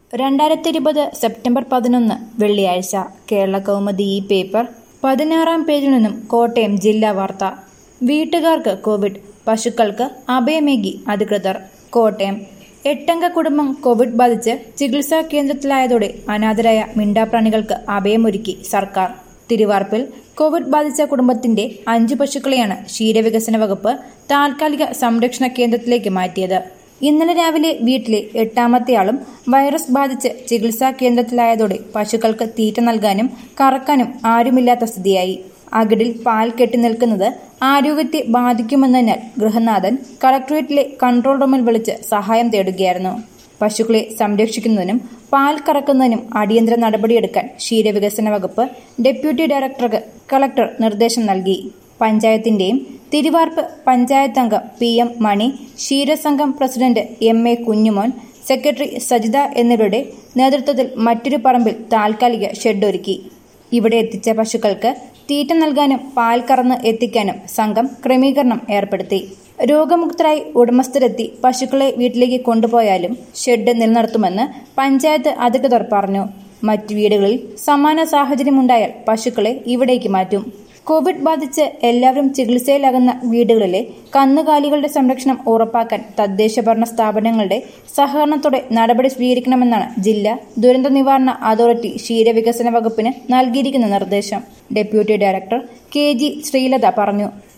രണ്ടായിരത്തി ഇരുപത് സെപ്റ്റംബർ പതിനൊന്ന് വെള്ളിയാഴ്ച കേരള കൗമുദി ഈ പേപ്പർ പതിനാറാം പേജിൽ നിന്നും കോട്ടയം ജില്ലാ വാർത്ത വീട്ടുകാർക്ക് കോവിഡ് പശുക്കൾക്ക് അഭയമേകി അധികൃതർ കോട്ടയം എട്ടംഗ കുടുംബം കോവിഡ് ബാധിച്ച് ചികിത്സാ കേന്ദ്രത്തിലായതോടെ അനാഥരായ മിണ്ടാപ്രാണികൾക്ക് അഭയമൊരുക്കി സർക്കാർ തിരുവാർപ്പിൽ കോവിഡ് ബാധിച്ച കുടുംബത്തിന്റെ അഞ്ചു പശുക്കളെയാണ് ക്ഷീരവികസന വകുപ്പ് താൽക്കാലിക സംരക്ഷണ കേന്ദ്രത്തിലേക്ക് മാറ്റിയത് ഇന്നലെ രാവിലെ വീട്ടിലെ എട്ടാമത്തെയാളും വൈറസ് ബാധിച്ച് ചികിത്സാ കേന്ദ്രത്തിലായതോടെ പശുക്കൾക്ക് തീറ്റ നൽകാനും കറക്കാനും ആരുമില്ലാത്ത സ്ഥിതിയായി അകിടിൽ പാൽ കെട്ടി നിൽക്കുന്നത് ആരോഗ്യത്തെ ബാധിക്കുമെന്നതിനാൽ ഗൃഹനാഥൻ കളക്ടറേറ്റിലെ കൺട്രോൾ റൂമിൽ വിളിച്ച് സഹായം തേടുകയായിരുന്നു പശുക്കളെ സംരക്ഷിക്കുന്നതിനും പാൽ കറക്കുന്നതിനും അടിയന്തര നടപടിയെടുക്കാൻ ക്ഷീരവികസന വകുപ്പ് ഡെപ്യൂട്ടി ഡയറക്ടർക്ക് കളക്ടർ നിർദ്ദേശം നൽകി പഞ്ചായത്തിന്റെയും തിരുവാർപ്പ് പഞ്ചായത്ത് അംഗം പി എം മണി ക്ഷീരസംഘം president M A Kunjumon secretary Sajitha എന്നിവരുടെ നേതൃത്വത്തിൽ മറ്റൊരു പറമ്പിൽ താൽക്കാലിക ഷെഡ് ഒരുക്കി ഇവിടെ എത്തിച്ച പശുക്കൾക്ക് തീറ്റ നൽകാനും പാൽ കറന്ന് എത്തിക്കാനും സംഘം ക്രമീകരണം ഏർപ്പെടുത്തി രോഗമുക്തരായി ഉടമസ്ഥരെത്തി പശുക്കളെ വീട്ടിലേക്ക് കൊണ്ടുപോയാലും ഷെഡ് നിലനിർത്തുമെന്ന് പഞ്ചായത്ത് അധികൃതർ പറഞ്ഞു മറ്റു വീടുകളിൽ സമാന സാഹചര്യമുണ്ടായാൽ പശുക്കളെ ഇവിടേക്ക് മാറ്റും കോവിഡ് ബാധിച്ച് എല്ലാവരും ചികിത്സയിലാകുന്ന വീടുകളിലെ കന്നുകാലികളുടെ സംരക്ഷണം ഉറപ്പാക്കാൻ തദ്ദേശ ഭരണ സ്ഥാപനങ്ങളുടെ സഹകരണത്തോടെ നടപടി സ്വീകരിക്കണമെന്നാണ് ജില്ലാ ദുരന്ത നിവാരണ അതോറിറ്റി ക്ഷീരവികസന വകുപ്പിന് നൽകിയിരിക്കുന്ന നിർദ്ദേശം deputy director K G Sreelatha പറഞ്ഞു